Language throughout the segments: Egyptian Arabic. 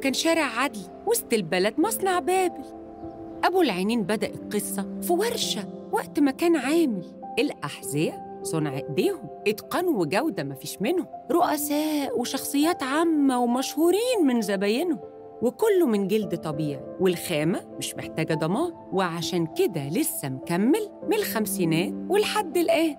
كان شارع عدل وسط البلد مصنع بابل أبو العينين بدأ القصة في ورشة وقت ما كان عامل الأحذية صنع إيديهم إتقان وجودة مفيش منهم رؤساء وشخصيات عامة ومشهورين من زباينهم وكله من جلد طبيعي والخامة مش محتاجة ضمان وعشان كده لسه مكمل من الخمسينات ولحد الآن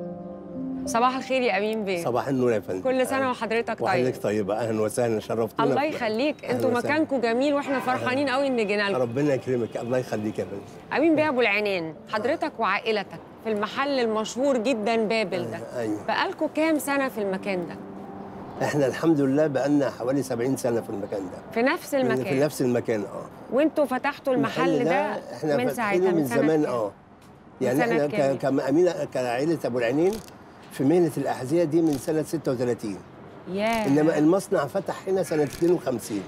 صباح الخير يا امين بيه صباح النور يا فندم كل سنه وحضرتك طيب وحضرتك طيبه اهلا وسهلا شرفتونا الله يخليك أهلاً انتوا وسهلاً. مكانكم جميل واحنا فرحانين قوي ان جينا لكم ربنا يكرمك الله يخليك يا فندم امين بيه ابو العينين حضرتك وعائلتك في المحل المشهور جدا بابل ده ايوه بقالكم كام سنه في المكان ده احنا الحمد لله بقالنا حوالي 70 سنه في المكان ده في نفس في المكان نفس المكان اه وانتوا فتحتوا المحل ده احنا من ساعتها فاتحينه من سنة زمان كام؟ اه من يعني سنة احنا كام؟ ك- كأمينة كعائلة ابو العينين في مهنه الاحذيه دي من سنه 36 ياه انما المصنع فتح هنا سنه 52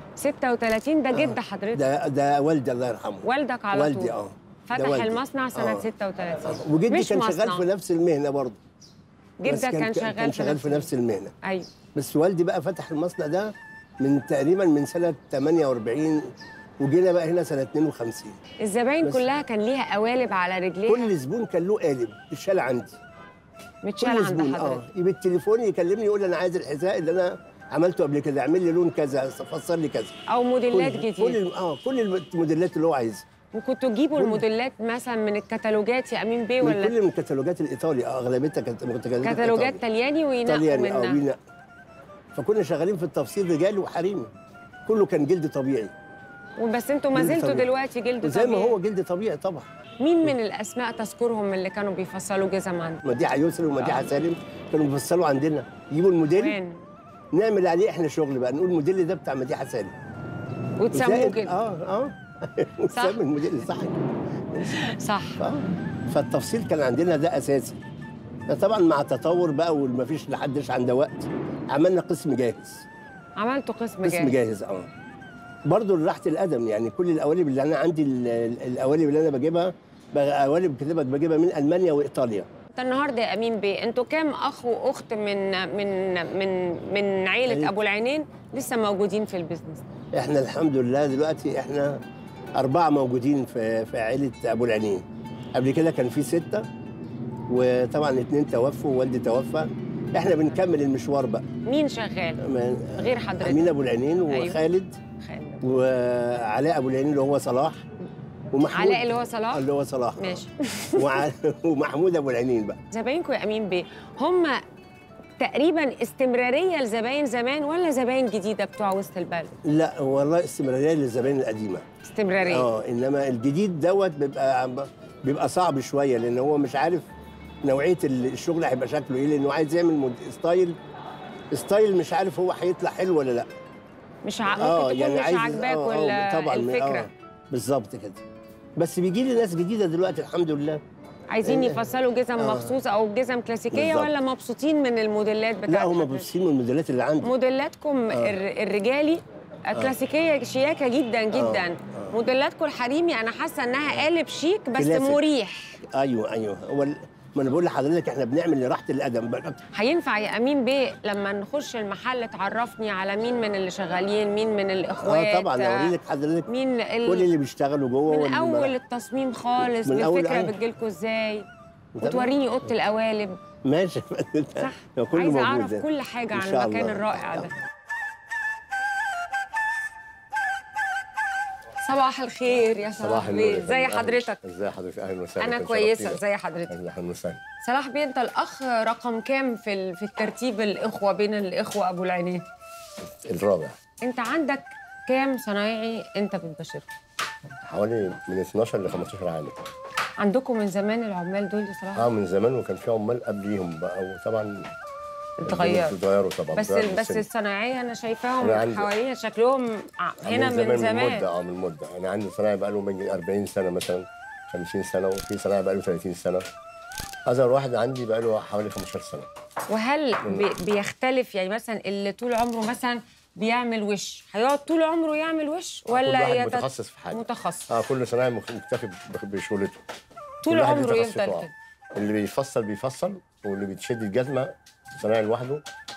36 ده جد آه. حضرتك ده ده والدي الله يرحمه والدك على والدي طول اه ده فتح والدي. المصنع سنه آه. 36 وجدي مش كان شغال مصنع. في نفس المهنه برضه بس جدك كان شغال كان شغال في نفس المهنه ايوه بس والدي بقى فتح المصنع ده من تقريبا من سنه 48 وجينا بقى هنا سنه 52 الزباين بس- كلها كان ليها قوالب على رجليها كل زبون كان له قالب الشال عندي متشال كل عند زبون حضرتك اه بالتليفون يكلمني يقول لي انا عايز الحذاء اللي انا عملته قبل كده اعمل لي لون كذا فسر لي كذا او موديلات كل جديده كل الم- اه كل الموديلات اللي هو عايزها وكنتوا تجيبوا كل- الموديلات مثلا من الكتالوجات يا امين بيه من ولا كل من الكتالوجات الايطالي اه اغلبيتها كانت كتالوجات كتالوجات إيطالي. طلياني وينقوا طلياني اه منها وينقوا فكنا شغالين في التفصيل رجالي وحريمي كله كان جلد طبيعي وبس انتوا ما جلد زلتوا طبيعي. دلوقتي جلد زي ما طبيعي هو جلد طبيعي طبعا مين من الاسماء تذكرهم اللي كانوا بيفصلوا جزم عندك مديحه يسري ومديحه آه. سالم كانوا بيفصلوا عندنا يجيبوا الموديل وين نعمل عليه احنا شغل بقى نقول الموديل ده بتاع مديحه سالم وتسموه زائد- كده اه اه وسمي الموديل صح صح اه فالتفصيل كان عندنا ده اساسي طبعا مع التطور بقى وما فيش لحدش عنده وقت عملنا قسم جاهز عملتوا قسم قسم جاهز جاهز اه برضه لراحه القدم يعني كل القوالب اللي انا عندي ال- ال- القوالب اللي انا بجيبها بقى قوالب كده بجيبها من المانيا وايطاليا انت النهارده يا امين بيه انتوا كام اخ واخت من من من من عيله عيلة. ابو العينين لسه موجودين في البيزنس احنا الحمد لله دلوقتي احنا أربعة موجودين في في عائلة أبو العينين قبل كده كان في ستة وطبعا اتنين توفوا ووالدي توفى احنا بنكمل المشوار بقى مين شغال من- غير حضرتك أمين أبو العينين أيوة. وخالد خالد. وعلاء أبو العينين اللي هو صلاح ومحمود علاء اللي هو صلاح اللي هو صلاح ماشي وع- ومحمود أبو العينين بقى زباينكم يا امين بيه هم تقريبا استمراريه لزباين زمان ولا زباين جديده بتوع وسط البلد لا والله استمرارية للزبائن القديمة استمراريه اه انما الجديد دوت بيبقى بيبقى صعب شويه لان هو مش عارف نوعيه ال- الشغل هيبقى شكله ايه لانه عايز يعمل مود- ستايل ستايل مش عارف هو هيطلع حلو ولا لا مش ع... ممكن تكون مش عاجباك آه، ولا آه، طبعا الفكره آه بالظبط كده بس بيجي لي ناس جديده دلوقتي الحمد لله عايزين آه. يفصلوا جزم آه. مخصوص او جزم كلاسيكيه بالظبط. ولا مبسوطين من الموديلات بتاعت لا هم حضرتك؟ مبسوطين من الموديلات اللي عندي موديلاتكم آه. الر- الرجالي كلاسيكيه شياكه جدا جدا آه. موديلاتكم الحريمي انا حاسه انها قالب شيك بس كلاسيك. مريح ايوه ايوه هو ال- ما انا بقول لحضرتك احنا بنعمل لراحه القدم بقى هينفع يا امين بيه لما نخش المحل تعرفني على مين من اللي شغالين مين من الاخوات اه طبعا اوري لك حضرتك مين ال... كل اللي بيشتغلوا جوه من واللي ما- اول التصميم خالص من أول بالفكره أيوة. بتجيلكوا ازاي تمام. وتوريني اوضه القوالب ماشي صح هو كله عايزه موجود اعرف ده. كل حاجه إن عن شاء المكان الله. الرائع ده صباح الخير يا صلاح بيه ازي حضرتك ازي حضرتك اهلا وسهلا انا كان كويسه شرفتينا. ازي حضرتك اهلا وسهلا صلاح بيه انت الاخ رقم كام في ال- في الترتيب الاخوه بين الاخوه ابو العينين الرابع انت عندك كام صنايعي انت بتبشره حوالي من 12 ل 15 عام عندكم من زمان العمال دول يا صلاح اه من زمان وكان في عمال قبليهم بقى وطبعا اتغيروا اتغيروا طبعا بس اتغيروا بس بالسن. الصناعيه انا شايفاهم أنا عندي- حوالينا شكلهم ع- هنا من من زمان مده اه من مده انا عندي صنايعي بقى له من 40 سنه مثلا 50 سنه وفي صنايعي بقى له 30 سنه اصغر واحد عندي بقى له حوالي 15 سنه وهل بي- بيختلف يعني مثلا اللي طول عمره مثلا بيعمل وش هيقعد طول عمره يعمل وش كل ولا واحد يتت- متخصص في حاجه متخصص اه كل صنايعي مخ- مكتفي ب- بشغلته طول كل واحد عمره بتخصصه، يفضل آه. كده اللي بيفصل بيفصل واللي بيتشد الجزمه صنايعي لوحده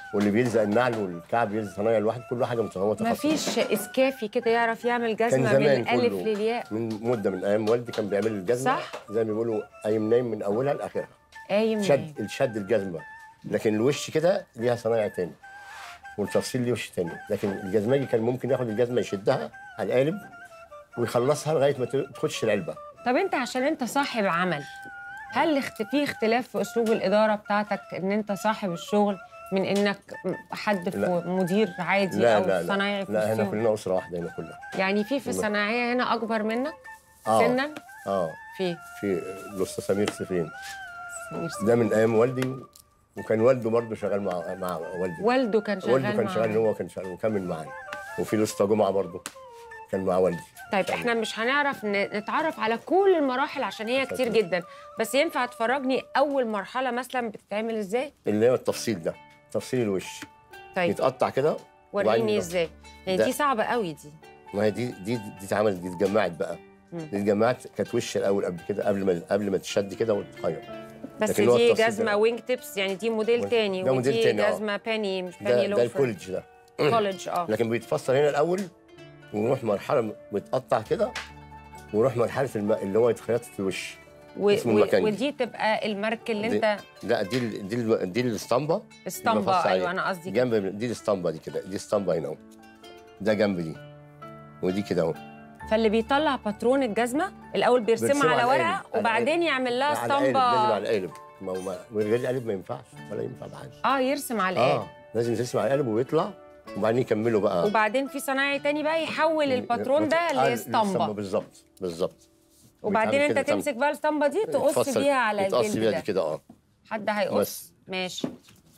واللي بيلزق النعل والكعب يلزق صنايع الواحد كل حاجه متفاوته ما خاصة. فيش اسكافي كده يعرف يعمل كان جزمه من زمان الالف كله للياء من مده من ايام والدي كان بيعمل الجزمه صح. زي ما بيقولوا قايم نايم من اولها لاخرها قايم شد نايم. الشد الجزمه لكن الوش كده ليها صنايع تاني والتفصيل ليه وش تاني لكن الجزماجي كان ممكن ياخد الجزمه يشدها على القالب ويخلصها لغايه ما تخش العلبه طب انت عشان انت صاحب عمل هل اخت- في اختلاف في اسلوب الاداره بتاعتك ان انت صاحب الشغل من انك حد في لا. مدير عادي لا او لا لا صنايعي في لا هنا وسطهم؟ كلنا اسره واحده هنا كلها يعني في في لا. الصناعيه هنا اكبر منك اه سنا اه في في الاستاذ سمير سفين ده من ايام والدي وكان والده برضه شغال مع مع والدي والده كان شغال والده كان معاه. شغال هو كان شغال وكمل معايا وفي الاسطى جمعه برضه كان مع والدي طيب احنا مش هنعرف ن- نتعرف على كل المراحل عشان هي كتير جدا بس ينفع تفرجني اول مرحله مثلا بتتعمل ازاي اللي هو التفصيل ده تفصيل الوش طيب يتقطع كده وبعدين وريني يضغط. ازاي يعني ده- دي صعبه قوي دي ما هي دي دي دي اتعملت دي اتجمعت بقى مم. دي اتجمعت كانت وش الاول قبل كده قبل ما قبل ما تشد كده وتتخيط بس لكن هو دي التفصيل جزمه ده- وينج تيبس يعني دي موديل ده تاني موديل ودي تاني، آه. جزمه باني مش ده باني ده لوفر الكولج ده كولج اه لكن بيتفصل هنا الاول ونروح مرحله متقطع كده ونروح مرحله الم... اللي هو يتخيط في الوش و... اسمه و... المكانجي. ودي تبقى المارك اللي دي- انت لا دي ال- دي ال- دي الاسطمبه اسطمبه بفصل ايوه عليها. انا قصدي كده. جنب دي الاسطمبه دي كده دي اسطمبه هنا اهو ده جنب دي ودي كده اهو فاللي بيطلع باترون الجزمه الاول بيرسمها بيرسمها على على ورقه القالب، على وبعدين يعمل لها على القالب، لازم اسطمبه على القالب ما هو ما- من غير القالب ما ينفعش ولا ينفع بحاجه اه يرسم على القالب اه لازم ترسم على القالب ويطلع وبعدين يكملوا بقى وبعدين في صنايعي تاني بقى يحول الباترون ده آه، لاسطمبه بالظبط بالظبط وبعدين بيتعمل انت كده، تمسك بقى الاسطمبه دي تقص يتفصل- بيها على يتقص الجلد بيها ده دي كده اه حد هيقص بس. ماشي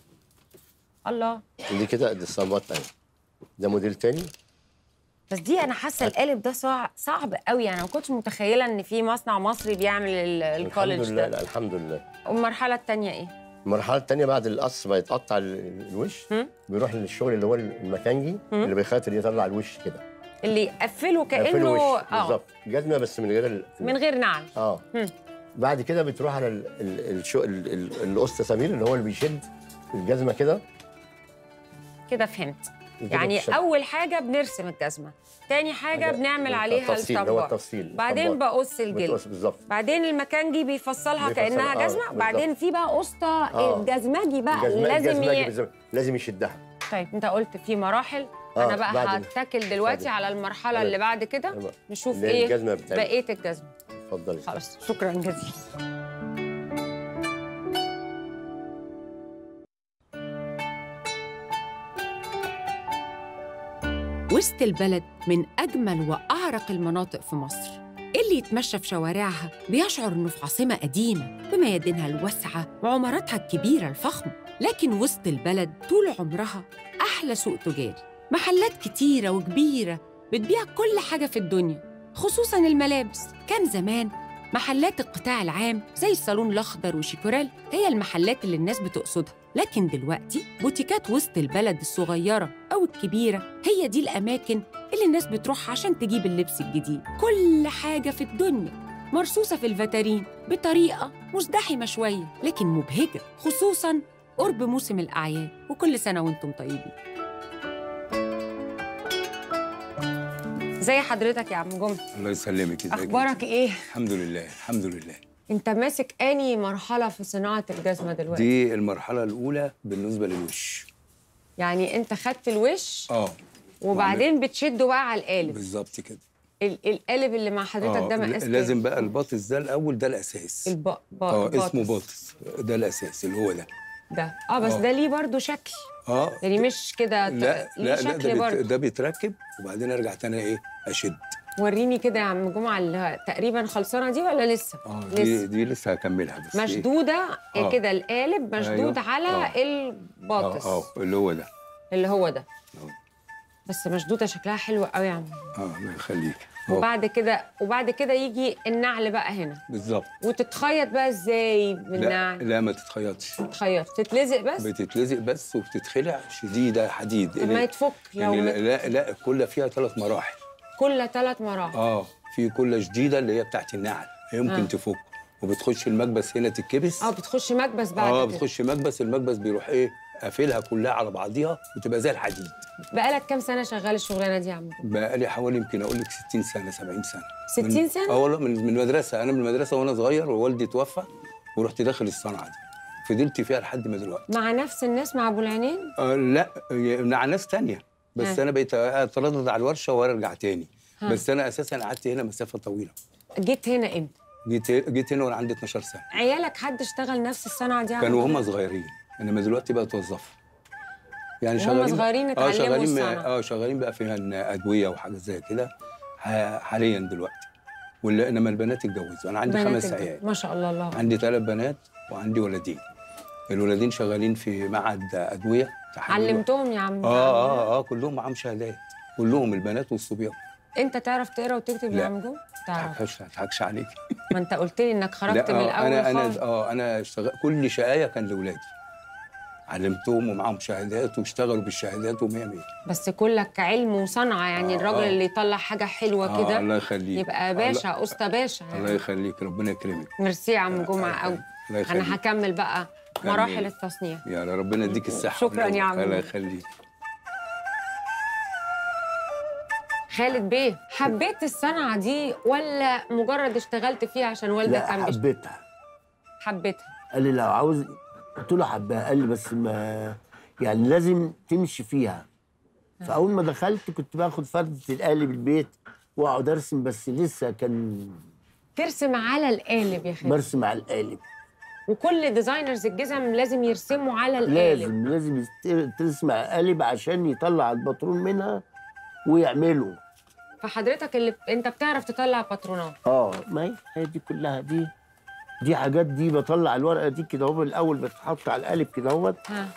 الله دي كده دي الصمات اهي ده موديل تاني بس دي انا حاسه القالب ده صعب صعب قوي انا ما كنتش متخيله ان في مصنع مصري بيعمل ال- الحمد الكولج لله ده لا الحمد لله والمرحله الثانيه ايه المرحله الثانيه بعد القص ما يتقطع ال- الوش هم؟ بيروح للشغل اللي هو المكانجي اللي بيخيط اللي يطلع الوش كده اللي يقفله يقفله كانه وش اه بالظبط جزمه بس من غير ال... من غير نعل اه هم. بعد كده بتروح على ال... ال... الشو... ال... ال... القسط سمير اللي هو اللي بيشد الجزمه كده كده فهمت كده يعني بتشد. اول حاجه بنرسم الجزمه تاني حاجه حاجة- بنعمل عليها التفصيل، هو الاسطمبه التفصيل، بعدين الاسطمبات. بقص الجلد بتقص بالظبط بعدين المكانجي بيفصلها بيفصل- كانها آه، جزمه بالظبط. بعدين في بقى قسطه آه. الجزمجي بقى الجزمة- لازم الجزمة ي... بالظبط. لازم يشدها طيب انت قلت في مراحل آه، انا بقى بعد- هتكل دلوقتي بعد- على المرحله بعد- اللي بعد كده أيوة. نشوف اللي هي ايه الجزمة بتاعتك. بقيه الجزمه اتفضلي خلاص شكرا جزيلا وسط البلد من أجمل وأعرق المناطق في مصر اللي يتمشى في شوارعها بيشعر إنه في عاصمة قديمة بميادينها الواسعة وعماراتها الكبيرة الفخمة لكن وسط البلد طول عمرها أحلى سوق تجاري محلات كتيرة وكبيرة بتبيع كل حاجة في الدنيا خصوصاً الملابس كان زمان محلات القطاع العام زي الصالون الأخضر وشيكوريل هي المحلات اللي الناس بتقصدها لكن دلوقتي بوتيكات وسط البلد الصغيرة أو الكبيرة هي دي الأماكن اللي الناس بتروح عشان تجيب اللبس الجديد كل حاجة في الدنيا مرصوصة في الفاترين بطريقة مزدحمة شوية لكن مبهجة خصوصاً قرب موسم الأعياد وكل سنة وانتم طيبين زي حضرتك يا عم جمعه الله يسلمك ازيك اخبارك ايه الحمد لله الحمد لله انت ماسك اني مرحله في صناعه الجزمه دلوقتي دي المرحله الاولى بالنسبه للوش يعني انت خدت الوش اه وبعدين بتشده بقى على القالب بالظبط كده ال- القالب اللي مع حضرتك ده مقاس كام؟ لازم بقى الباطس ده الاول ده الاساس الب... ب... اه باطس. اسمه باطس ده الاساس اللي هو ده ده اه بس آه. ده ليه برضو شكل اه يعني مش كده ت- لا ليه لا لا شكل ده, بيت برضو ده بيتركب وبعدين ارجع تاني ايه اشد وريني كده يا عم جمعه اللي تقريبا خلصانه دي ولا لسه؟ اه لسه دي دي لسه هكملها بس إيه؟ مشدوده آه. كده القالب مشدود أيوه. على آه. الباطس اه اه اللي هو ده اللي هو ده آه. بس مشدوده شكلها حلو قوي يا عم اه الله يخليك أهو، وبعد كده وبعد كده يجي النعل بقى هنا بالظبط وتتخيط بقى ازاي لا بالنعل لا ما تتخيطش تتخيط تتلزق بس بتتلزق بس وبتتخلع شديده حديد طب ما يتفك لو يعني لا لا, لا الكله فيها ثلاث مراحل كل ثلاث مراحل اه في كله جديده اللي هي بتاعت النعل يمكن آه. آه. تفك وبتخش المكبس هنا تتكبس اه بتخش مكبس بعد اه كده. بتخش مكبس المكبس بيروح ايه قافلها كلها على بعضيها وتبقى زي الحديد بقالك كام سنه شغال الشغلانه دي يا عم بقى لي حوالي يمكن اقول لك 60 سنه 70 سنه 60 من- سنة؟ اه والله من من المدرسه انا من المدرسه وانا صغير ووالدي توفى ورحت داخل الصنعه دي فضلت فيها لحد ما دلوقتي مع نفس الناس مع ابو العينين آه لا ي- مع ناس تانية بس ها. انا بقيت اتردد على الورشه وارجع تاني بس انا اساسا قعدت هنا مسافه طويله جيت هنا امتى جيت جيت هنا وانا عندي 12 سنه عيالك حد اشتغل نفس الصنعه دي يا عم كانوا عبد هم الله؟ صغيرين انما دلوقتي بقى توظفوا يعني وهم صغيرين اه اتعلموا شغالين الصنعة. اه شغالين بقى في ادويه وحاجات زي كده ح- حاليا دلوقتي ولا انما البنات اتجوزوا انا عندي بنات خمس الجو- عيال ما شاء الله الله عندي ثلاث بنات وعندي ولدين الولدين شغالين في معهد ادويه تحاليل. علمتهم يا عم اه اه اه كلهم معاهم شهادات كلهم البنات والصبيان انت تعرف تقرا وتكتب يا لا. عم جو ما تعرف اضحكش ما اضحكش عليك ما انت قلت لي انك خرجت لا من آه، الاول انا انا خالص. اه انا اشتغل كل شقايه كان لاولادي علمتهم ومعاهم شهادات واشتغلوا بالشهادات ومية مية بس كلك علم وصنعه يعني آه، الراجل آه. اللي يطلع حاجه حلوه آه كده الله يخليك يبقى باشا اسطى باشا الله يعني. يخليك ربنا يكرمك ميرسي يا عم آه، جمعه آه، قوي الله يخليك انا هكمل بقى كمل. مراحل التصنيع يا ربنا يديك الصحه شكراً يا عم. الله يخليك خالد بيه حبيت الصنعه دي ولا مجرد اشتغلت فيها عشان والدك لا كان بيشتغل حبيتها حبيتها قال لي لو عاوز قلت له حبها قال لي بس ما يعني لازم تمشي فيها فاول ما دخلت كنت باخد فردة القالب البيت واقعد ارسم بس لسه كان ترسم على القالب يا خالد برسم على القالب وكل ديزاينرز الجزم لازم يرسموا على القالب لازم لازم يست- ترسم على القالب عشان يطلع الباترون منها ويعمله فحضرتك اللي انت بتعرف تطلع باترونات اه ما هي هي دي كلها دي دي حاجات دي بطلع الورقه دي كده اهو الاول بتتحط على القالب كده اهوت ها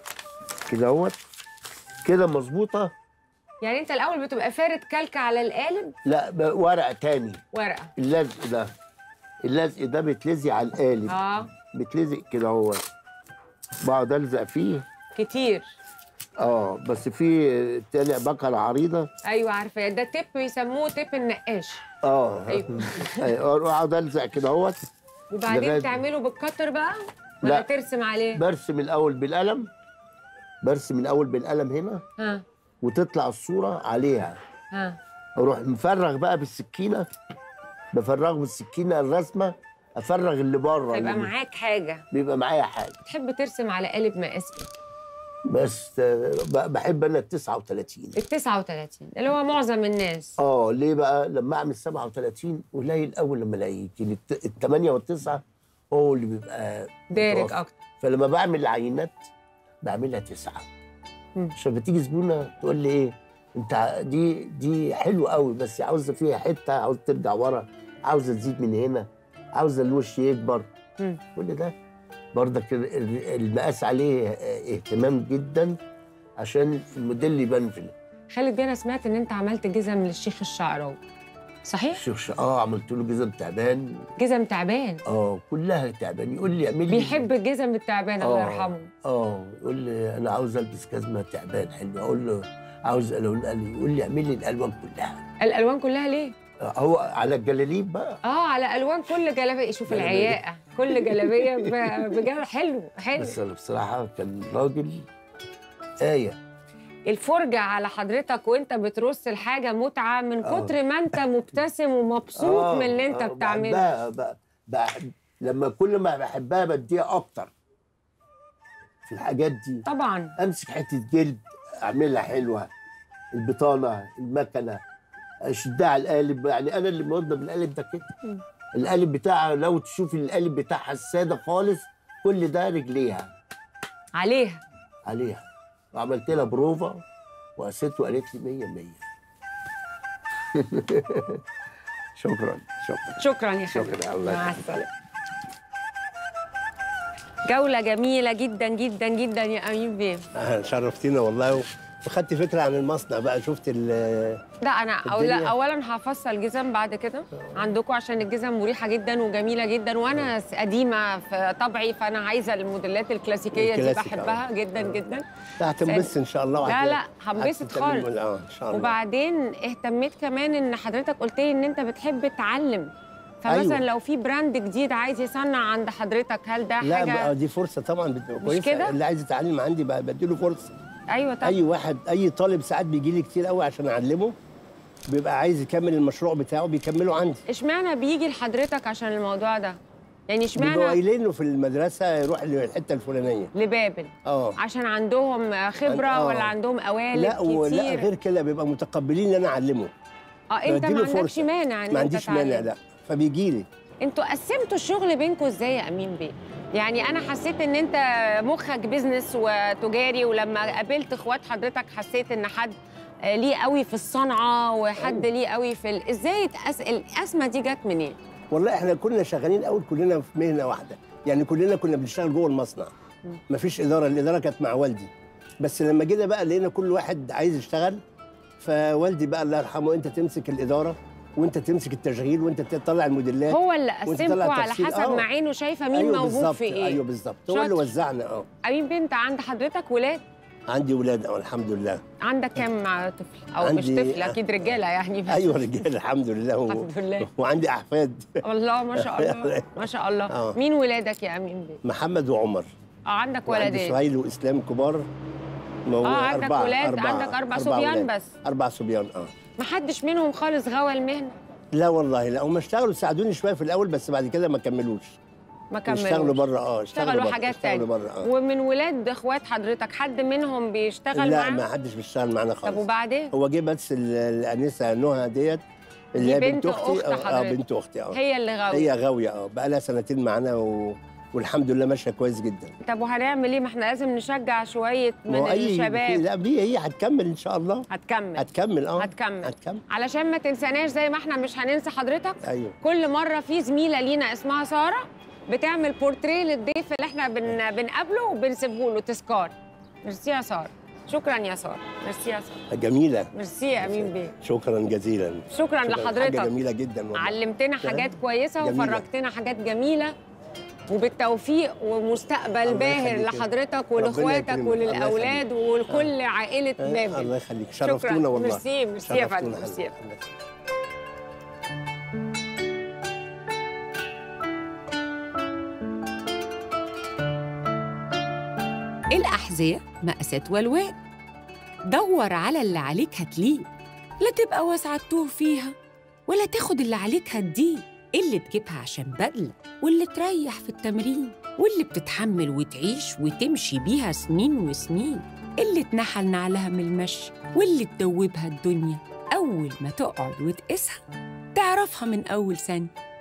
كده اهوت كده مظبوطه يعني انت الاول بتبقى فارد كلكه على القالب لا ب- ورقه تاني ورقه اللزق ده اللزق ده بيتلزق على القالب اه بيتلزق كده هو بقعد الزق فيه كتير اه بس في تاني بكره عريضه ايوه عارفه ده تip بيسموه تip النقاش اه أيوة. ايوه اقعد الزق كده اهوت وبعدين لغاية- تعمله بالكتر بقى ولا لا. ترسم عليه برسم الاول بالقلم برسم الاول بالقلم هنا ها وتطلع الصوره عليها ها اروح مفرغ بقى بالسكينه بفرغ بالسكينه الرسمه افرغ اللي بره يبقى اللي معاك حاجه بيبقى معايا حاجه تحب ترسم على قالب مقاس ايه بس آه، ب- بحب انا ال 39 ال 39 اللي هو معظم الناس اه ليه بقى لما اعمل 37 قليل قوي لما الاقيه يمكن الت- الثمانية والتسعة هو اللي بيبقى دارك متوفر. اكتر فلما بعمل العينات بعملها تسعة مم. عشان بتيجي زبونة تقول لي ايه انت ع- دي دي حلوة قوي بس عاوزة فيها حتة عاوزة ترجع ورا عاوزة تزيد من هنا عاوزة الوش يكبر مم. كل ده برضك ال- ال- المقاس عليه اه، اهتمام جدا عشان الموديل يبان في خالد بيه انا سمعت ان انت عملت جزم للشيخ الشعراوي صحيح الشيخ ش- اه عملت له جزم تعبان جزم تعبان اه كلها تعبان يقول لي اعمل لي بيحب الجزم التعبان الله آه. يرحمه اه يقول لي انا عاوز البس جزمه تعبان حلو اقول له عاوز الوان قال لي يقول لي اعمل لي الالوان كلها الالوان كلها ليه آه، هو على الجلاليب بقى اه على الوان كل جلابيه شوف جلابية. العياقه كل جلابيه ب- بجد حلو حلو بس انا بصراحه كان راجل ايه الفرجه على حضرتك وانت بترص الحاجه متعه من آه. كتر ما انت مبتسم ومبسوط آه، من اللي انت آه، بتعمله بحبها بقى بحب لما كل ما بحبها بديها اكتر في الحاجات دي طبعا امسك حته جلد اعملها حلوه البطانه المكنه اشدها على القالب يعني انا اللي موضب القالب ده كده مم. القالب بتاعها لو تشوف القالب بتاعها الساده خالص كل ده رجليها عليها عليها وعملت لها بروفا وقست وقالت لي 100 100 شكرا شكرا شكرا يا خالد شكرا، الله مع يخليك. السلامه جولة جميلة جدا جدا جدا يا أمين بيه آه، شرفتينا والله وخدت فكره عن المصنع بقى شفت ال لا أنا أو لا الدنيا. أولا هفصل جزم بعد كده عندكم عشان الجزم مريحة جدا وجميلة جدا وأنا س- قديمة في طبعي فأنا عايزة الموديلات الكلاسيكية دي الكلاسيك، بحبها آه. جدا جدا هتنبسط ان شاء الله لا وهت- لا هنبسط هتتكلم- خالص اه ان شاء الله وبعدين اهتميت كمان ان حضرتك قلت لي ان انت بتحب تعلم فمثلا أيوة. لو في براند جديد عايز يصنع عند حضرتك هل ده لا حاجه بقى دي فرصه طبعا بتبقى كويسه كده؟ اللي عايز يتعلم عندي بقى بديله فرصه ايوه طبعا اي واحد اي طالب ساعات بيجي لي كتير قوي عشان اعلمه بيبقى عايز يكمل المشروع بتاعه بيكمله عندي اشمعنى بيجي لحضرتك عشان الموضوع ده يعني بيبقوا اشمعنى قايلين له في المدرسه يروح للحته الفلانيه لبابل اه عشان عندهم خبره آه. ولا عندهم قوالب لا كتير ولا غير كده بيبقى متقبلين ان انا اعلمه اه انت ما بديله عندكش فرصة. مانع ان ما انت عنديش مانع تعلم. لا فبيجي لي انتوا قسمتوا الشغل بينكم ازاي يا امين بيه يعني انا حسيت ان انت مخك بيزنس وتجاري ولما قابلت اخوات حضرتك حسيت ان حد آه، ليه قوي في الصنعه وحد ليه قوي في ال... ازاي تأس... القسمه دي جت منين والله احنا كنا شغالين الاول كلنا في مهنه واحده يعني كلنا كنا بنشتغل جوه المصنع مفيش اداره الاداره كانت مع والدي بس لما جينا بقى لقينا كل واحد عايز يشتغل فوالدي بقى الله يرحمه انت تمسك الاداره وانت تمسك التشغيل وانت تطلع الموديلات هو اللي وانت قسمكم تطلع على تفصيل. حسب آه. ما عينه شايفه مين ايوه موهوب بالظبط في ايه ايوه بالظبط هو اللي شاطر. وزعنا اه امين بيه انت عند حضرتك ولاد عندي ولاد اه الحمد لله عندك كام طفل او مش عندي- طفل اكيد رجاله يعني بس ايوه رجال الحمد لله و... الحمد لله. وعندي احفاد الله ما شاء الله ما شاء الله آه. مين ولادك يا امين بيه محمد وعمر اه عندك وعندي ولدين سهيل واسلام كبار مو- آه، عندك أربعة ولاد، أربعة عندك أربع صبيان ولاد. بس. أربع صبيان اه ما حدش منهم خالص غوى المهنه لا والله لا هم اشتغلوا ساعدوني شويه في الاول بس بعد كده ما كملوش ما كملوش اشتغلوا بره اه اشتغلوا بره، حاجات تانية اشتغلوا بره اه ومن ولاد اخوات حضرتك حد منهم بيشتغل لا معاك ما حدش بيشتغل معانا طب خالص وبعدين هو جه بس ال- الانسه نهى ديت اللي دي هي بنت بنت اختي أخت اه آه، حضرتك. بنت اختي اه هي اللي غاويه هي غاويه اه بقى لها سنتين معانا و... والحمد لله ماشيه كويس جدا طب وهنعمل ايه ما احنا لازم نشجع شويه ما من هو أي- الشباب لا دي هي هتكمل ان شاء الله هتكمل هتكمل اه هتكمل. هتكمل علشان ما تنساناش زي ما احنا مش هننسى حضرتك ايوه كل مره في زميله لينا اسمها ساره بتعمل بورتريه للضيف اللي احنا بن... بنقابله وبنسيبه له تذكار ميرسي يا ساره شكرا يا ساره ميرسي يا ساره جميله ميرسي يا امين بيه شكرا جزيلا شكرا حاجه لحضرتك جميله جدا والله علمتنا حاجات كويسه جميلة. وفرجتنا حاجات جميله وبالتوفيق ومستقبل الله باهر يخليك. لحضرتك ربنا ولإخواتك يكرمك. وللأولاد ولكل عائلة آه، بابل الله يخليك شكراً. شرفتونا والله ميرسي ميرسي يا فندم شرفتونا ميرسي يا حبيبي. الأحذية مقاسات والوان دور على اللي عليك هتليه لا تبقى واسعة تتوه فيها ولا تاخد اللي عليك هتديه اللي تجيبها عشان بدلة واللي تريح في التمرين واللي بتتحمل وتعيش وتمشي بيها سنين وسنين اللي تنحل نعلها من المشي واللي تدوبها الدنيا أول ما تقعد وتقيسها تعرفها من أول ثانية